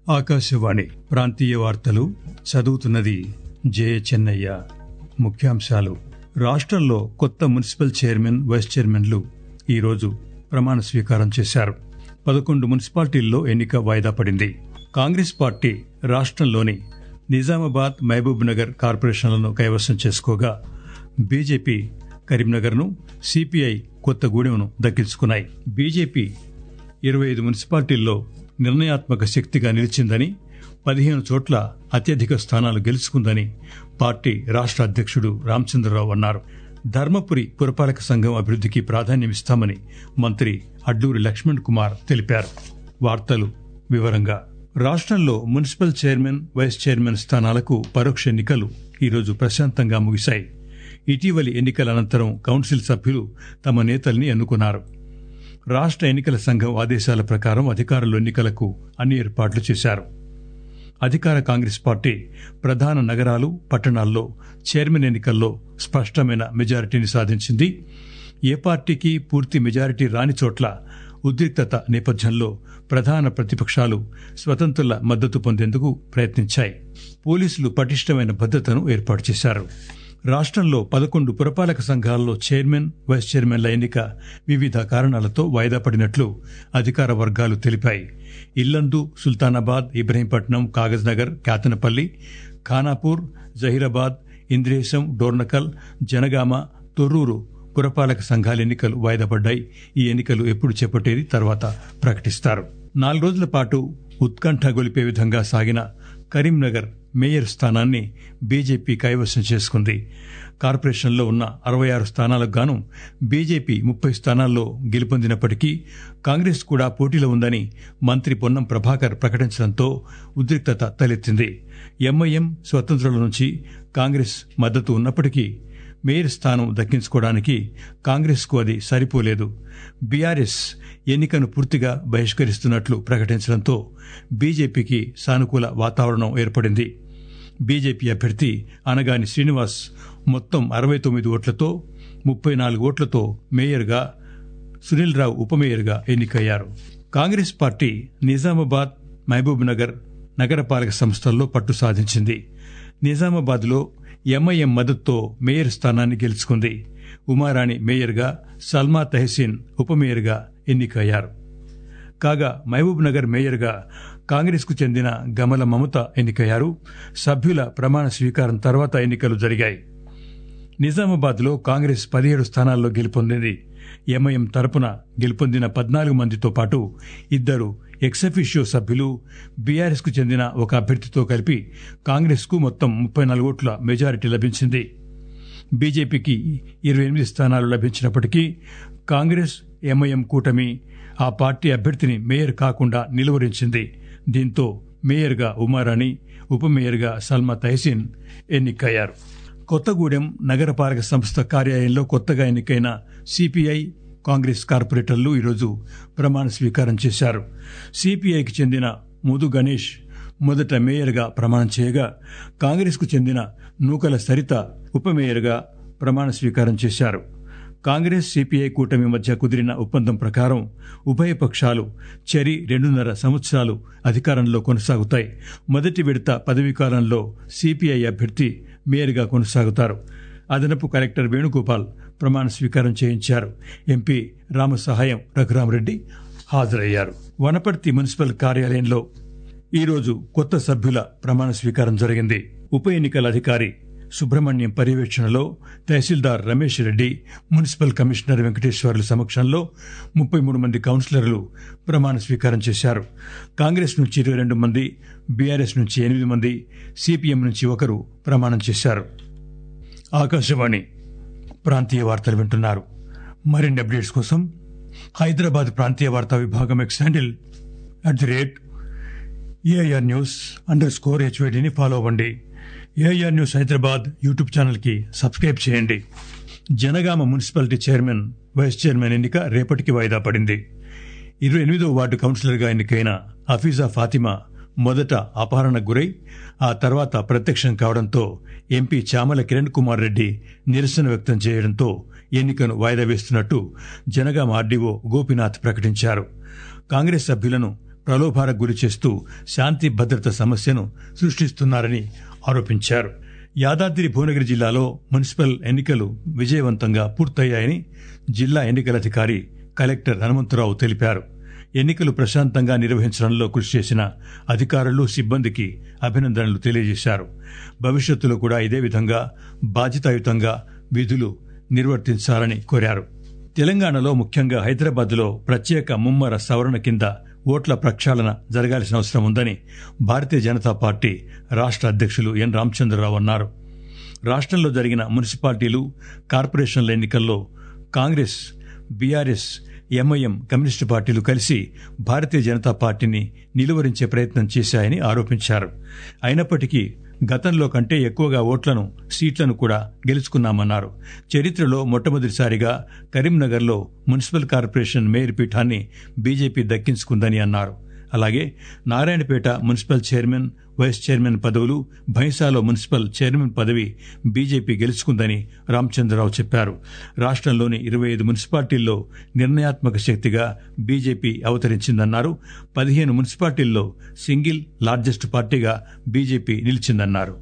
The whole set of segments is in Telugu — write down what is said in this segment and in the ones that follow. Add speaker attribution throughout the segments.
Speaker 1: ఆకాశవాణి ప్రాంతీయ వార్తలు చదువుతున్నది జే చెన్నయ్య ముఖ్యాంశాలు రాష్ట్రంలో కొత్త మున్సిపల్ చైర్మన్ వైస్ చైర్మన్లు ఈరోజు ప్రమాణ స్వీకారం చేశారు పదకొండు మున్సిపాలిటీల్లో ఎన్నిక వాయిదా పడింది కాంగ్రెస్ పార్టీ రాష్ట్రంలోని నిజామాబాద్ మహబూబ్ నగర్ కార్పొరేషన్లను కైవసం చేసుకోగా బీజేపీ కరీంనగర్ను సిపిఐ కొత్తగూడెంను దక్కించుకున్నాయి బీజేపీ ఇరవై ఐదు మున్సిపాలిటీల్లో నిర్ణయాత్మక శక్తిగా నిలిచిందని పదిహేను చోట్ల అత్యధిక స్థానాలు గెలుచుకుందని పార్టీ రాష్ట్ర అధ్యక్షుడు రామచంద్రరావు అన్నారు ధర్మపురి పురపాలక సంఘం అభివృద్ధికి ప్రాధాన్యమిస్తామని మంత్రి అడ్డూరి లక్ష్మణ్ కుమార్ తెలిపారు వార్తలు వివరంగా రాష్ట్రంలో మున్సిపల్ చైర్మన్ వైస్ చైర్మన్ స్థానాలకు పరోక్ష ఎన్నికలు ఈరోజు ప్రశాంతంగా ముగిశాయి ఇటీవలి ఎన్నికల అనంతరం కౌన్సిల్ సభ్యులు తమ నేతల్ని ఎన్నుకున్నారు రాష్ట్ర ఎన్నికల సంఘం ఆదేశాల ప్రకారం అధికారులు ఎన్నికలకు అన్ని ఏర్పాట్లు చేశారు అధికార కాంగ్రెస్ పార్టీ ప్రధాన నగరాలు పట్టణాల్లో చైర్మన్ ఎన్నికల్లో స్పష్టమైన మెజారిటీని సాధించింది ఏ పార్టీకి పూర్తి మెజారిటీ రాని చోట్ల ఉద్రిక్తత నేపథ్యంలో ప్రధాన ప్రతిపక్షాలు స్వతంత్రుల మద్దతు పొందేందుకు ప్రయత్నించాయి పోలీసులు పటిష్టమైన భద్రతను ఏర్పాటు చేశారు రాష్ట్రంలో పదకొండు పురపాలక సంఘాల్లో చైర్మన్ వైస్ చైర్మన్ల ఎన్నిక వివిధ కారణాలతో వాయిదా పడినట్లు అధికార వర్గాలు తెలిపాయి ఇల్లందు సుల్తానాబాద్ ఇబ్రహీంపట్నం కాగజ్ నగర్ కేతనపల్లి ఖానాపూర్ జహీరాబాద్ ఇంద్రేశం డోర్నకల్ జనగామ తొర్రూరు పురపాలక సంఘాల ఎన్నికలు వాయిదా పడ్డాయి ఈ ఎన్నికలు ఎప్పుడు చేపట్టేది తర్వాత ప్రకటిస్తారు నాలుగు రోజుల పాటు ఉత్కంఠ గొలిపే విధంగా సాగిన కరీంనగర్ మేయర్ స్థానాన్ని బీజేపీ కైవసం చేసుకుంది కార్పొరేషన్లో ఉన్న అరవై ఆరు స్థానాలకు గాను బీజేపీ ముప్పై స్థానాల్లో గెలుపొందినప్పటికీ కాంగ్రెస్ కూడా పోటీలో ఉందని మంత్రి పొన్నం ప్రభాకర్ ప్రకటించడంతో ఉద్రిక్తత తలెత్తింది ఎంఐఎం స్వతంత్రుల నుంచి కాంగ్రెస్ మద్దతు ఉన్నప్పటికీ మేయర్ స్థానం దక్కించుకోవడానికి కాంగ్రెస్కు అది సరిపోలేదు బీఆర్ఎస్ ఎన్నికను పూర్తిగా బహిష్కరిస్తున్నట్లు ప్రకటించడంతో బీజేపీకి సానుకూల వాతావరణం ఏర్పడింది బీజేపీ అభ్యర్థి అనగాని శ్రీనివాస్ మొత్తం అరవై తొమ్మిది ఓట్లతో ముప్పై నాలుగు ఓట్లతో మేయర్గా సునీల్ రావు ఉప మేయర్గా ఎన్నికయ్యారు కాంగ్రెస్ పార్టీ నిజామాబాద్ మహబూబ్ నగర్ నగరపాలక సంస్థల్లో పట్టు సాధించింది నిజామాబాద్లో ఎంఐఎం మద్దతుతో మేయర్ స్థానాన్ని గెలుచుకుంది ఉమారాణి మేయర్గా సల్మా తహసీన్ ఉప మేయర్గా ఎన్నికయ్యారు కాగా మహబూబ్ నగర్ మేయర్గా కాంగ్రెస్ కు చెందిన గమల మమత ఎన్నికయ్యారు సభ్యుల ప్రమాణ స్వీకారం తర్వాత ఎన్నికలు జరిగాయి నిజామాబాద్ లో కాంగ్రెస్ పదిహేడు స్థానాల్లో గెలుపొందింది ఎంఐఎం తరపున గెలుపొందిన పద్నాలుగు మందితో పాటు ఇద్దరు ఎక్సఫిషియో సభ్యులు బీఆర్ఎస్ కు చెందిన ఒక అభ్యర్థితో కలిపి కాంగ్రెస్ కు మొత్తం ముప్పై నాలుగు ఓట్ల మెజారిటీ లభించింది బీజేపీకి ఇరవై ఎనిమిది స్థానాలు లభించినప్పటికీ కాంగ్రెస్ ఎంఐఎం కూటమి ఆ పార్టీ అభ్యర్థిని మేయర్ కాకుండా నిలువరించింది దీంతో మేయర్గా ఉమారాణి ఉప మేయర్గా సల్మా తహసీన్ ఎన్నికయ్యారు కొత్తగూడెం నగరపాలక సంస్థ కార్యాలయంలో కొత్తగా ఎన్నికైన సిపిఐ కాంగ్రెస్ కార్పొరేటర్లు ఈరోజు ప్రమాణ స్వీకారం చేశారు సిపిఐకి చెందిన ముదు గణేష్ మొదట మేయర్గా ప్రమాణం చేయగా కాంగ్రెస్ కు చెందిన నూకల సరిత ఉప మేయర్గా ప్రమాణ స్వీకారం చేశారు కాంగ్రెస్ సిపిఐ కూటమి మధ్య కుదిరిన ఒప్పందం ప్రకారం ఉభయ పక్షాలు చెరి రెండున్నర సంవత్సరాలు అధికారంలో కొనసాగుతాయి మొదటి విడత పదవీకాలంలో సిపిఐ అభ్యర్థి మేయర్గా కొనసాగుతారు అదనపు కలెక్టర్ వేణుగోపాల్ ప్రమాణ స్వీకారం చేయించారు ఎంపీ రామసహాయం రఘురామరెడ్డి హాజరయ్యారు వనపర్తి మున్సిపల్ కార్యాలయంలో ఈరోజు కొత్త సభ్యుల ప్రమాణ స్వీకారం జరిగింది ఉప ఎన్నికల అధికారి సుబ్రహ్మణ్యం పర్యవేక్షణలో తహసీల్దార్ రమేష్ రెడ్డి మున్సిపల్ కమిషనర్ వెంకటేశ్వర్ల సమక్షంలో ముప్పై మూడు మంది కౌన్సిలర్లు ప్రమాణ స్వీకారం చేశారు కాంగ్రెస్ నుంచి ఇరవై రెండు మంది బీఆర్ఎస్ నుంచి ఎనిమిది మంది సిపిఎం నుంచి ఒకరు ప్రమాణం చేశారు ఆకాశవాణి ప్రాంతీయ వార్తలు వింటున్నారు మరిన్ని అప్డేట్స్ కోసం హైదరాబాద్ ప్రాంతీయ వార్తా విభాగం X handle at the rate AIR news under score హెచ్వేడిని ఫాలో అవ్వండి ఏఐఆర్ న్యూస్ హైదరాబాద్ యూట్యూబ్ ఛానల్కి సబ్స్క్రైబ్ చేయండి Janagama municipality chairman vice chairman ఎన్నిక రేపటికి వాయిదా పడింది ఇరవై ఎనిమిదో వార్డు కౌన్సిలర్గా ఎన్నికైన హఫీజా ఫాతిమా మొదట అపహరణకు గురై ఆ తర్వాత ప్రత్యక్షం కావడంతో ఎంపీ చామల కిరణ్ కుమార్ రెడ్డి నిరసన వ్యక్తం చేయడంతో ఎన్నికను వాయిదా వేస్తున్నట్టు జనగామ ఆర్డీఓ గోపీనాథ్ ప్రకటించారు కాంగ్రెస్ సభ్యులను ప్రలోభాలకు గురి చేస్తూ శాంతి భద్రత సమస్యను సృష్టిస్తున్నారని ఆరోపించారు యాదాద్రి భువనగిరి జిల్లాలో మున్సిపల్ ఎన్నికలు విజయవంతంగా పూర్తయ్యాయని జిల్లా ఎన్నికల అధికారి కలెక్టర్ హనుమంతరావు తెలిపారు ఎన్నికలు ప్రశాంతంగా నిర్వహించడంలో కృషి చేసిన అధికారులు సిబ్బందికి అభినందనలు తెలియజేశారు భవిష్యత్తులో కూడా ఇదే విధంగా బాధ్యతాయుతంగా విధులు నిర్వర్తించాలని కోరారు తెలంగాణలో ముఖ్యంగా హైదరాబాద్లో ప్రత్యేక ముమ్మర సవరణ కింద ఓట్ల ప్రక్షాళన జరగాల్సిన అవసరం ఉందని భారతీయ జనతా పార్టీ రాష్ట్ర అధ్యక్షులు ఎన్ రామచంద్రరావు అన్నారు రాష్ట్రంలో జరిగిన మున్సిపాలిటీలు కార్పొరేషన్ల ఎన్నికల్లో కాంగ్రెస్ బీఆర్ఎస్ ఎంఐఎం కమ్యూనిస్టు పార్టీలు కలిసి భారతీయ జనతా పార్టీని నిలువరించే ప్రయత్నం చేశాయని ఆరోపించారు అయినప్పటికీ గతంలో కంటే ఎక్కువగా ఓట్లను సీట్లను కూడా గెలుచుకున్నామన్నారు చరిత్రలో మొట్టమొదటిసారిగా కరీంనగర్లో మున్సిపల్ కార్పొరేషన్ మేయర్ పీఠాన్ని బీజేపీ దక్కించుకుందని అన్నారు అలాగే Narayanpet municipal chairman vice chairman పదవులు భైంసాలో మున్సిపల్ చైర్మన్ పదవి బీజేపీ గెలుచుకుందని రామచంద్రరావు చెప్పారు రాష్ట్రంలోని ఇరవై ఐదు మున్సిపాలిటీల్లో నిర్ణయాత్మక శక్తిగా బీజేపీ అవతరించిందన్నారు పదిహేను మున్సిపాలిటీల్లో సింగిల్ లార్జెస్ట్ పార్టీగా బీజేపీ నిలిచిందన్నారు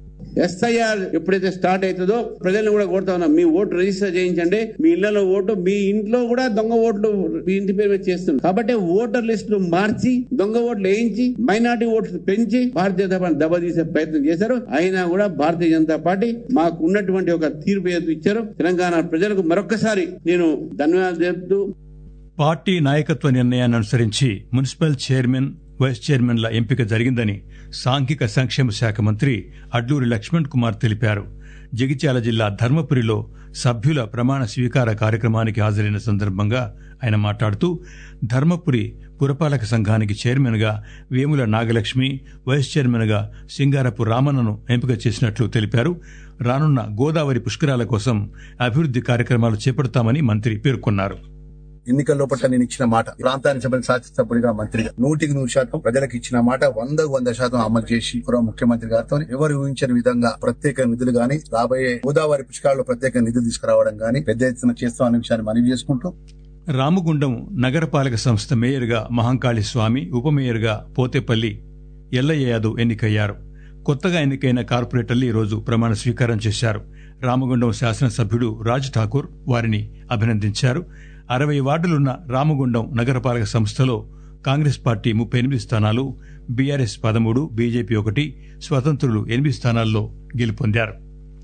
Speaker 2: ఎస్ఐఆర్ ఎప్పుడైతే స్టార్ట్ అవుతుందో ప్రజలను కూడా కోరుతా ఉన్నాం మీ ఓటు రిజిస్టర్ చేయించండి మీ ఇళ్లలో ఓటు మీ ఇంట్లో కూడా దొంగ ఓట్లు మీ ఇంటి పేరు మీద చేస్తున్నారు కాబట్టి ఓటర్ లిస్టులు మార్చి దొంగ ఓట్లు వేయించి మైనార్టీ ఓట్లు పెంచి భారతీయ జనతా పార్టీ దెబ్బతీసే ప్రయత్నం చేశారు అయినా కూడా భారతీయ జనతా పార్టీ మాకు ఉన్నటువంటి ఒక తీర్పు ఏదో ఇచ్చారు తెలంగాణ ప్రజలకు మరొకసారి నేను ధన్యవాదాలు చెప్తూ
Speaker 1: పార్టీ నాయకత్వ నిర్ణయాన్ని అనుసరించి మున్సిపల్ చైర్మన్ వైస్ చైర్మన్ల ఎంపిక జరిగిందని సాంఘిక సంక్షేమ శాఖ మంత్రి అడ్లూరి లక్ష్మణ్ కుమార్ తెలిపారు జగిత్యాల జిల్లా ధర్మపురిలో సభ్యుల ప్రమాణ స్వీకార కార్యక్రమానికి హాజరైన సందర్భంగా ఆయన మాట్లాడుతూ ధర్మపురి పురపాలక సంఘానికి చైర్మన్ గా వేముల నాగలక్ష్మి వైస్ చైర్మన్ గా సింగారపు రామన్నను ఎంపిక చేసినట్లు తెలిపారు రానున్న గోదావరి పుష్కరాల కోసం అభివృద్ది కార్యక్రమాలు చేపడతామని మంత్రి పేర్కొన్నారు
Speaker 3: ఎన్నికల లోపల నేను ఇచ్చిన మాట ప్రాంతానికి సంబంధించిన శాసనసభ్యుడిగా మంత్రిగా నూటికి నూరు శాతం ప్రజలకు ఇచ్చిన మాట వందకు వంద శాతం అమలు చేసి గౌరవ ముఖ్యమంత్రి గారితో ఎవరు ఊహించని విధంగా ప్రత్యేక నిధులు గాని రాబోయే గోదావరి పుష్కరాల్లో ప్రత్యేక నిధులు తీసుకురావడం గాని పెద్ద ఎత్తున చేస్తాం అనే విషయాన్ని మనవి చేసుకుంటూ
Speaker 1: రామగుండం నగరపాలక సంస్థ మేయర్గా మహంకాళి స్వామి ఉప మేయర్గా పోతేపల్లి ఎల్లయ్య యాదవ్ ఎన్నికయ్యారు కొత్తగా ఎన్నికైన కార్పొరేటర్లు ఈరోజు ప్రమాణ స్వీకారం చేశారు రామగుండం శాసనసభ్యుడు రాజ్ ఠాకూర్ వారిని అభినందించారు అరవై వార్డులున్న రామగుండం నగరపాలక సంస్థలో కాంగ్రెస్ పార్టీ ముప్పై ఎనిమిది స్థానాలు బీఆర్ఎస్ పదమూడు బీజేపీ ఒకటి స్వతంత్రులు ఎనిమిది స్థానాల్లో గెలుపొందారు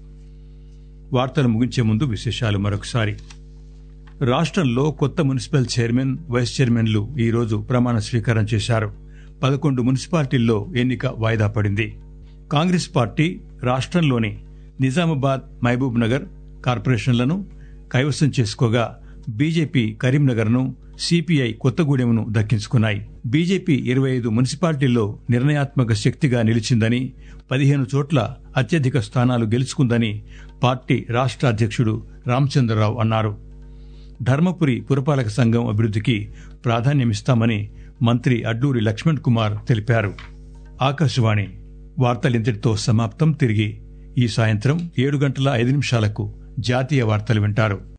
Speaker 1: వార్తలు ముగించే ముందు విశేషాలు మరొకసారి రాష్ట్రంలో కొత్త మున్సిపల్ చైర్మన్ వైస్ చైర్మన్లు ఈరోజు ప్రమాణ స్వీకారం చేశారు పదకొండు మున్సిపాలిటీల్లో ఎన్నిక వాయిదా పడింది కాంగ్రెస్ పార్టీ రాష్ట్రంలోని నిజామాబాద్ మహబూబ్ నగర్ కార్పొరేషన్లను కైవసం చేసుకోగా బీజేపీ కరీంనగర్ను సిపిఐ కొత్తగూడెంను దక్కించుకున్నాయి బీజేపీ ఇరవై ఐదు మున్సిపాలిటీల్లో నిర్ణయాత్మక శక్తిగా నిలిచిందని పదిహేను చోట్ల అత్యధిక స్థానాలు గెలుచుకుందని పార్టీ రాష్ట్ర అధ్యక్షుడు రామచంద్రరావు అన్నారు ధర్మపురి పురపాలక సంఘం అభివృద్ధికి ప్రాధాన్యమిస్తామని మంత్రి అడ్లూరి లక్ష్మణ్ కుమార్ తెలిపారు ఆకాశవాణి వార్తలింతటితో సమాప్తం తిరిగి ఈ సాయంత్రం ఏడు గంటల ఐదు నిమిషాలకు జాతీయ వార్తలు వింటారు